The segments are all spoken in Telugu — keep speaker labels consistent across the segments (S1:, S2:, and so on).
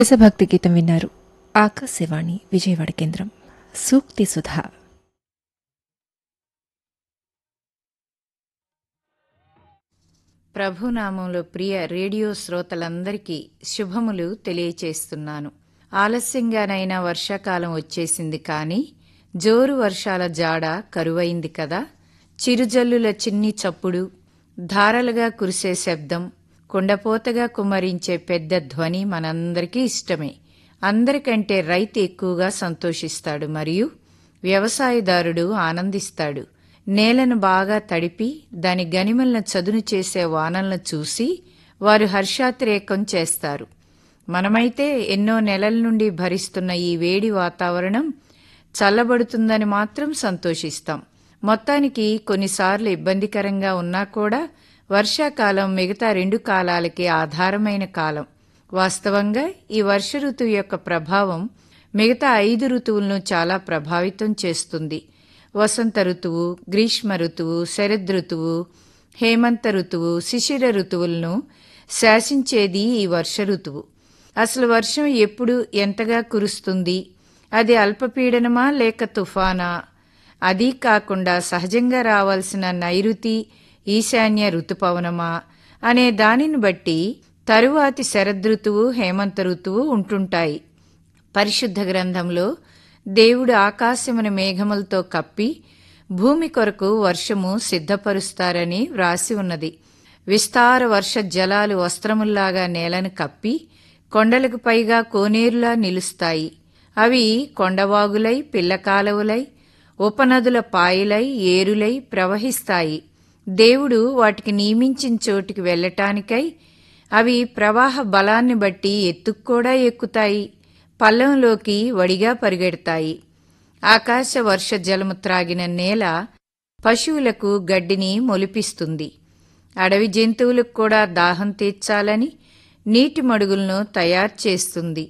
S1: దేశభక్తి గీతం విన్నారు ఆకాశవాణి విజయవాడ కేంద్రం సూక్తి సుధా
S2: ప్రభునామంలో ప్రియ రేడియో శ్రోతలందరికీ శుభములు తెలియచేస్తున్నాను ఆలస్యంగానైనా వర్షాకాలం వచ్చేసింది కానీ జోరు వర్షాల జాడ కరువైంది కదా చిరుజల్లుల చిన్ని చప్పుడు ధారలుగా కురిసే శబ్దం కుండపోతగా కుమ్మరించే పెద్ద ధ్వని మనందరికీ ఇష్టమే అందరికంటే రైతు ఎక్కువగా సంతోషిస్తాడు మరియు వ్యవసాయదారుడు ఆనందిస్తాడు నేలను బాగా తడిపి దాని గనిమలను చదును చేసే వానలను చూసి వారు హర్షాతిరేకం చేస్తారు మనమైతే ఎన్నో నెలల నుండి భరిస్తున్న ఈ వేడి వాతావరణం చల్లబడుతుందని మాత్రం సంతోషిస్తాం మొత్తానికి కొన్నిసార్లు ఇబ్బందికరంగా ఉన్నా కూడా వర్షాకాలం మిగతా రెండు కాలాలకి ఆధారమైన కాలం వాస్తవంగా ఈ వర్ష ఋతువు యొక్క ప్రభావం మిగతా ఐదు ఋతువులను చాలా ప్రభావితం చేస్తుంది వసంత ఋతువు గ్రీష్మ ఋతువు శరద్ ఋతువు హేమంత ఋతువు శిశిర ఋతువులను శాసించేది ఈ వర్ష ఋతువు అసలు వర్షం ఎప్పుడు ఎంతగా కురుస్తుంది అది అల్పపీడనమా లేక తుఫానా అదీ కాకుండా సహజంగా రావాల్సిన నైరుతి ఈశాన్య ఋతుపవనమా అనే దానిని బట్టి తరువాతి శరదృతువు హేమంత ఋతువు ఉంటుంటాయి పరిశుద్ధ గ్రంథంలో దేవుడు ఆకాశమును మేఘములతో కప్పి భూమి కొరకు వర్షము సిద్ధపరుస్తారని వ్రాసి ఉన్నది విస్తార వర్ష జలాలు వస్త్రముల్లాగా నేలను కప్పి కొండలకు పైగా కోనేరులా నిలుస్తాయి అవి కొండవాగులై పిల్లకాలువలై ఉపనదుల పాయలై ఏరులై ప్రవహిస్తాయి దేవుడు వాటికి నియమించిన చోటికి వెళ్ళటానికై అవి ప్రవాహ బలాన్ని బట్టి ఎత్తుక్కూడా ఎక్కుతాయి పల్లంలోకి వడిగా పరిగెడతాయి ఆకాశ వర్ష జలము త్రాగిన నేల పశువులకు గడ్డిని మొలిపిస్తుంది అడవి జంతువులకు కూడా దాహం తీర్చాలని నీటి మడుగులను తయారు చేస్తుంది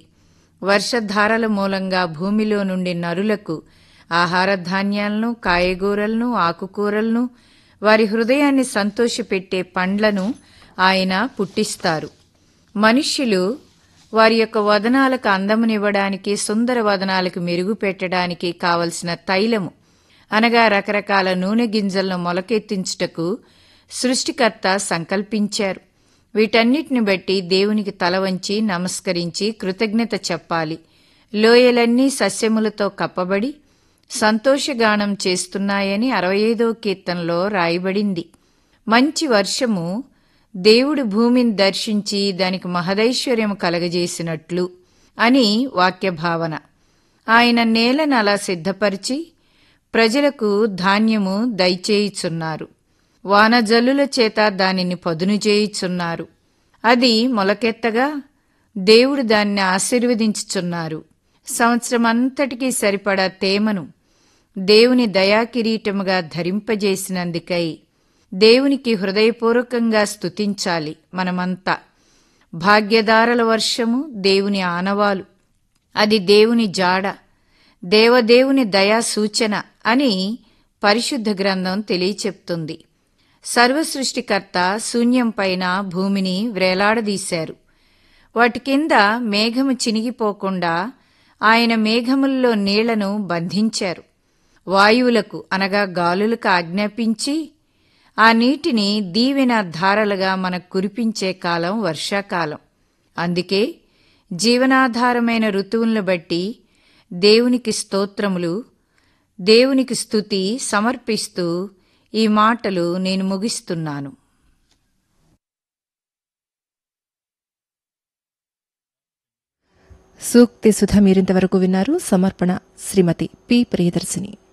S2: వర్షధారల మూలంగా భూమిలో నుండి నరులకు ఆహార ధాన్యాలను కాయగూరలను ఆకుకూరలను వారి హృదయాన్ని సంతోషపెట్టే పండ్లను ఆయన పుట్టిస్తారు మనుష్యులు వారి యొక్క వదనాలకు అందమునివ్వడానికి సుందర వదనాలకు మెరుగు పెట్టడానికి కావలసిన తైలము అనగా రకరకాల నూనె గింజలను మొలకెత్తించుటకు సృష్టికర్త సంకల్పించారు వీటన్నిటిని బట్టి దేవునికి తల వంచి నమస్కరించి కృతజ్ఞత చెప్పాలి లోయలన్నీ సస్యములతో కప్పబడి సంతోషగానం చేస్తున్నాయని అరవై ఐదో కీర్తనలో రాయబడింది మంచి వర్షము దేవుడు భూమిని దర్శించి దానికి మహదైశ్వర్యము కలగజేసినట్లు అని వాక్యభావన ఆయన నేలను అలా సిద్ధపరిచి ప్రజలకు ధాన్యము దయచేయుచున్నారు వానజల్లుల చేత దానిని పదును చేయుచున్నారు అది మొలకెత్తగా దేవుడు దాన్ని ఆశీర్వదించుచున్నారు సంవత్సరం అంతటికీ సరిపడా తేమను దేవుని దయాకిరీటముగా ధరింపజేసినందుకై దేవునికి హృదయపూర్వకంగా స్తుతించాలి మనమంతా భాగ్యదారల వర్షము దేవుని ఆనవాలు అది దేవుని జాడ దేవదేవుని దయా సూచన అని పరిశుద్ధ గ్రంథం తెలియచెప్తుంది సర్వసృష్టికర్త శూన్యం పైన భూమిని వ్రేలాడదీశారు వాటి కింద మేఘము చినిగిపోకుండా ఆయన మేఘముల్లో నీళ్లను బంధించారు వాయువులకు అనగా గాలులకు ఆజ్ఞాపించి ఆ నీటిని దీవెన ధారలుగా మనకు కురిపించే కాలం వర్షాకాలం అందుకే జీవనాధారమైన ఋతువులను బట్టి దేవునికి స్తోత్రములు దేవునికి స్తుతి సమర్పిస్తూ ఈ మాటలు నేను ముగిస్తున్నాను
S1: సూక్తి సుధ మీరింతవరకు విన్నారు సమర్పణ శ్రీమతి పి ప్రియదర్శిని